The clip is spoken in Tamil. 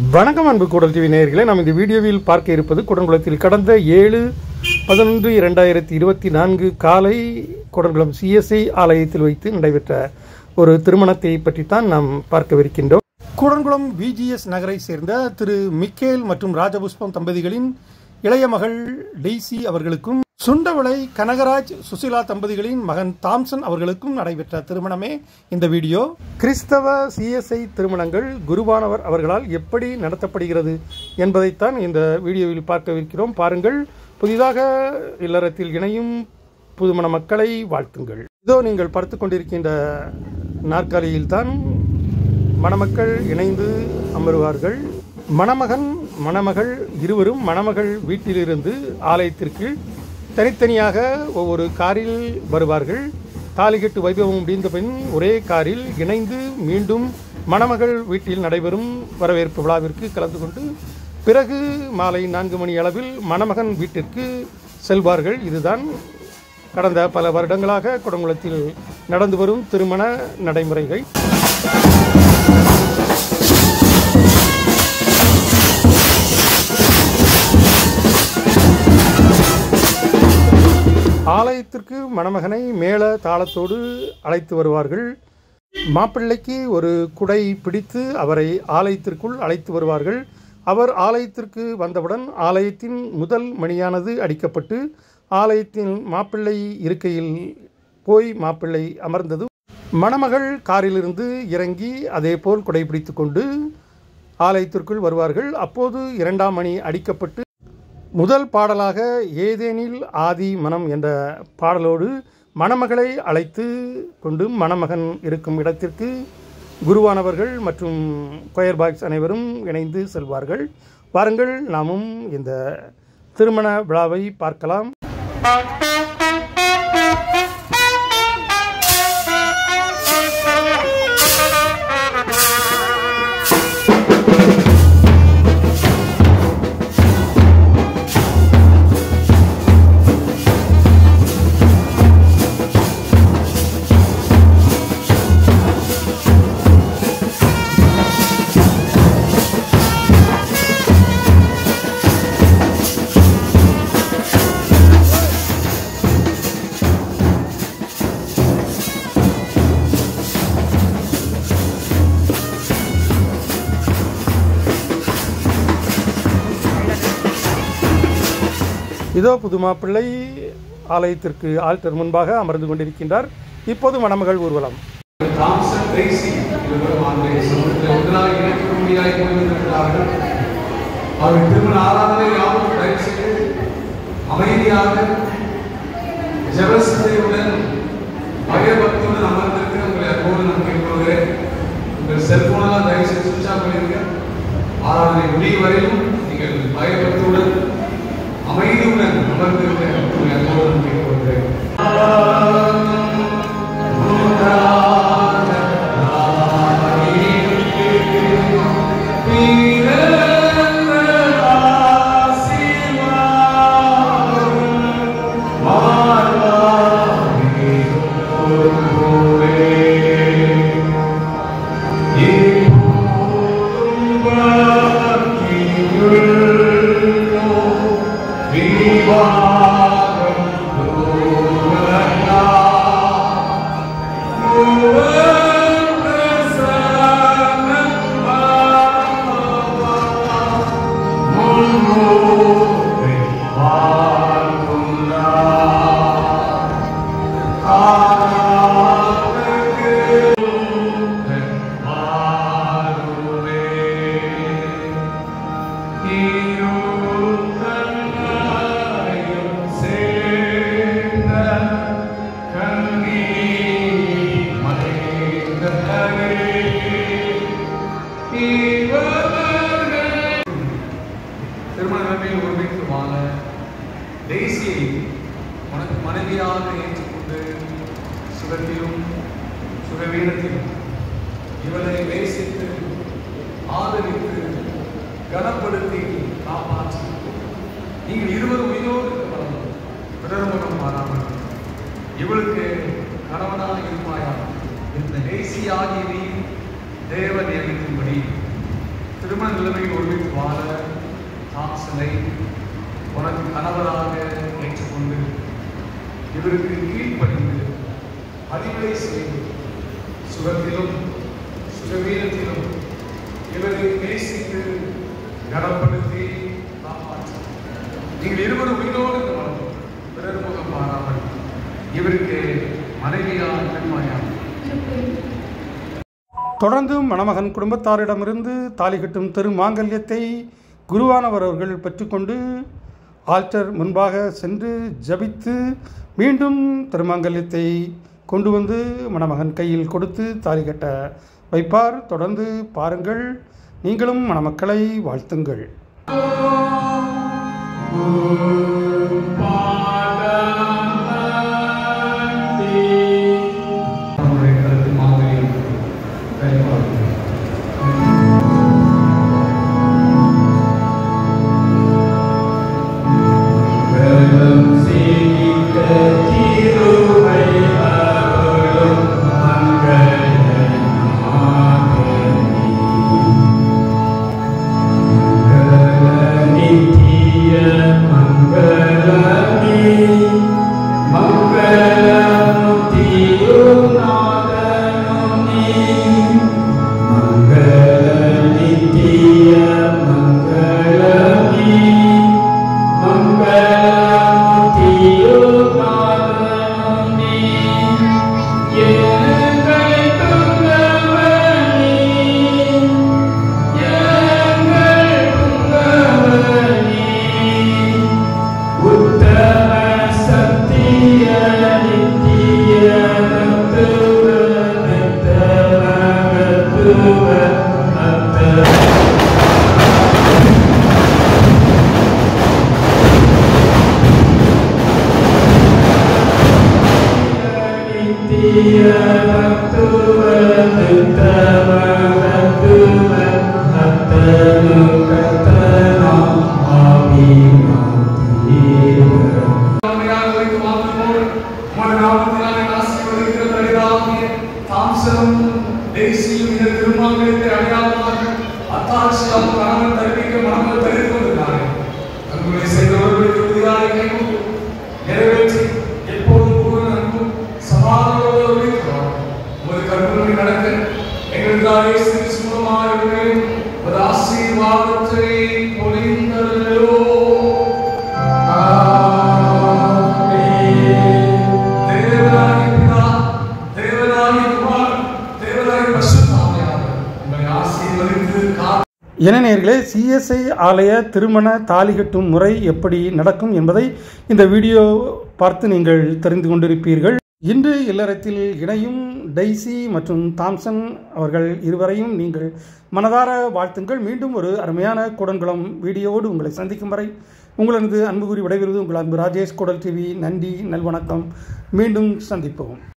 வணக்கம் அன்பு கூடல் டிவி நேயர்களே நாம் இந்த வீடியோவில் பார்க்க இருப்பது குடங்குளத்தில் கடந்த ஏழு பதினொன்று இரண்டாயிரத்தி இருபத்தி நான்கு காலை குடங்குளம் சிஎஸ்ஐ ஆலயத்தில் வைத்து நடைபெற்ற ஒரு திருமணத்தை பற்றித்தான் நாம் பார்க்கவிருக்கின்றோம் கூடன்குளம் விஜிஎஸ் நகரை சேர்ந்த திரு மிக்கேல் மற்றும் ராஜபுஷ்பம் தம்பதிகளின் இளைய மகள் டெய்சி அவர்களுக்கும் சுண்டவளை கனகராஜ் சுசிலா தம்பதிகளின் மகன் தாம்சன் அவர்களுக்கும் நடைபெற்ற திருமணமே இந்த வீடியோ கிறிஸ்தவ சிஎஸ்ஐ திருமணங்கள் குருவானவர் அவர்களால் எப்படி நடத்தப்படுகிறது என்பதைத்தான் இந்த வீடியோவில் பார்க்கவிருக்கிறோம் பாருங்கள் புதிதாக இல்லறத்தில் இணையும் புதுமண மக்களை வாழ்த்துங்கள் இதோ நீங்கள் பார்த்து கொண்டிருக்கின்ற நாற்காலியில்தான் மணமக்கள் இணைந்து அமருவார்கள் மணமகன் மணமகள் இருவரும் மணமகள் வீட்டிலிருந்து ஆலயத்திற்கு தனித்தனியாக ஒவ்வொரு காரில் வருவார்கள் தாலிகட்டு வைபவம் முடிந்த பின் ஒரே காரில் இணைந்து மீண்டும் மணமகள் வீட்டில் நடைபெறும் வரவேற்பு விழாவிற்கு கலந்து கொண்டு பிறகு மாலை நான்கு மணி அளவில் மணமகன் வீட்டிற்கு செல்வார்கள் இதுதான் கடந்த பல வருடங்களாக குடங்குளத்தில் நடந்து வரும் திருமண நடைமுறைகள் ஆலயத்திற்கு மணமகனை மேள தாளத்தோடு அழைத்து வருவார்கள் மாப்பிள்ளைக்கு ஒரு குடை பிடித்து அவரை ஆலயத்திற்குள் அழைத்து வருவார்கள் அவர் ஆலயத்திற்கு வந்தவுடன் ஆலயத்தின் முதல் மணியானது அடிக்கப்பட்டு ஆலயத்தின் மாப்பிள்ளை இருக்கையில் போய் மாப்பிள்ளை அமர்ந்தது மணமகள் காரிலிருந்து இறங்கி அதேபோல் குடை பிடித்து கொண்டு ஆலயத்திற்குள் வருவார்கள் அப்போது இரண்டாம் மணி அடிக்கப்பட்டு முதல் பாடலாக ஏதேனில் ஆதி மனம் என்ற பாடலோடு மணமகளை அழைத்து கொண்டு மணமகன் இருக்கும் இடத்திற்கு குருவானவர்கள் மற்றும் கொயர் பாய்ஸ் அனைவரும் இணைந்து செல்வார்கள் வாருங்கள் நாமும் இந்த திருமண விழாவை பார்க்கலாம் இதோ புது மாப்பிள்ளை ஆலயத்திற்கு ஆல்டர் முன்பாக அமர்ந்து கொண்டிருக்கின்றார் இப்போது மணமகள் ஊர்வலம் தாம்சன் ட்ரேசி இருவரும் ஆண்களை சமூகத்தில் ஒன்றாக இணைக்கும்படியாக போயிருக்கிறார்கள் அவர்கள் திருமண ஆராதனை யாவும் தயவு செய்து அமைதியாக ஜபசிந்தையுடன் பயபக்தியுடன் அமர்ந்திருக்கிற உங்களை அன்போடு நான் கேட்டுக்கொள்கிறேன் உங்கள் செல்போனெல்லாம் தயவு செய்து சுவிட்ச் ஆஃப் பண்ணிருங்க ஆராதனை முடியும் வரையிலும் நீங்கள் பயபக்தியுடன் அமைதியுடன் அமர்ந்திருக்க உங்களை அன்போடு நான் கேட்டுக்கொள்கிறேன் திருமண நிலைமையில் ஒருமித்து வாழ தேசியை உனக்கு மனைவியாக ஏற்றுக்கொண்டு சுகத்திலும் சுகவீனத்திலும் இவளை நேசித்து ஆதரித்து கனப்படுத்தி காப்பாற்றி நீங்கள் இருவரும் உயிரோடு இருக்கலாம் தொடர்புறம் மாறாமல் இவளுக்கு கணவனாக இருப்பாயா இந்த தேசியாகி நீ தேவ நியமிக்கும்படி திருமண நிலைமையில் ஒருமித்து வாழ தாம்சனை உனக்கு கணவராக ஏற்றுக்கொண்டு இவருக்கு கீழ்ப்படிந்து பணிவிடை செய்து சுகத்திலும் சுகவீனத்திலும் இவரை நேசித்து கனப்படுத்தி காப்பாற்று நீங்கள் இருவரும் உயிரோடு இந்த மனம் பிறர் முகம் பாராமல் இவருக்கு மனைவியா பெண்மாயா தொடர்ந்து மணமகன் குடும்பத்தாரிடமிருந்து தாலி கட்டும் திருமாங்கல்யத்தை குருவானவர் அவர்கள் பெற்றுக்கொண்டு ஆல்டர் முன்பாக சென்று ஜபித்து மீண்டும் திருமாங்கல்யத்தை கொண்டு வந்து மணமகன் கையில் கொடுத்து தாலி கட்ட வைப்பார் தொடர்ந்து பாருங்கள் நீங்களும் மணமக்களை வாழ்த்துங்கள் நம்முடைய கருத்து மாங்கல்யம் கைமாறு வெள்ளம் சீலிக்க தீருமை அருளும் மங்கள நாதனி. மங்கள நித்திய மங்களமே மங்களம் தீரும் நாதனும் நீ. மங்கள நித்திய மங்களமே உண்மையாக வைத்து வாழ்த்துவோம். உமது நாமத்தினாலே ஆசீர்வதிக்கிற தடையாகிய தாம்சனும் தேசியும் இந்த திருமாங்கலத்தை அடையாளமாக அத்தாட்சியாக கணவன் தெரிவிக்க மனங்கள் தெரிந்து கொண்டிருக்கிறார்கள். தங்களுடைய செய்தவர்களுக்கு உறுதியாக கைகொண்டு நிறைவேற்றி எப்போதும் பூரண அன்பும் சமாதானத்தோடு இருக்கிறோம். உமது கற்பனை நடக்க எங்களுக்காக இயேசு கிறிஸ்து மூலமாக இவர்கள் ஒரு ஆசீர்வாதத்தை பொழிந்தருளோ தேவனாகிய பிதா, தேவனாகிய குமாரன், தேவனாகிய பரிசுத்த ஆவியானவர் உங்களை ஆசீர்வதித்து காத்து என நேர்களே சிஎஸ்ஐ ஆலய திருமண தாலி கட்டும் முறை எப்படி நடக்கும் என்பதை இந்த வீடியோ பார்த்து நீங்கள் தெரிந்து கொண்டிருப்பீர்கள் இன்று இல்லறத்தில் இணையும் டைசி மற்றும் தாம்சன் அவர்கள் இருவரையும் நீங்கள் மனதார வாழ்த்துங்கள் மீண்டும் ஒரு அருமையான கூடன்குளம் வீடியோவோடு உங்களை சந்திக்கும் வரை உங்களது அன்பு கூறி விடைபெறுவது உங்கள் அன்பு ராஜேஷ் குடல் டிவி நன்றி நல்வணக்கம் மீண்டும் சந்திப்போம்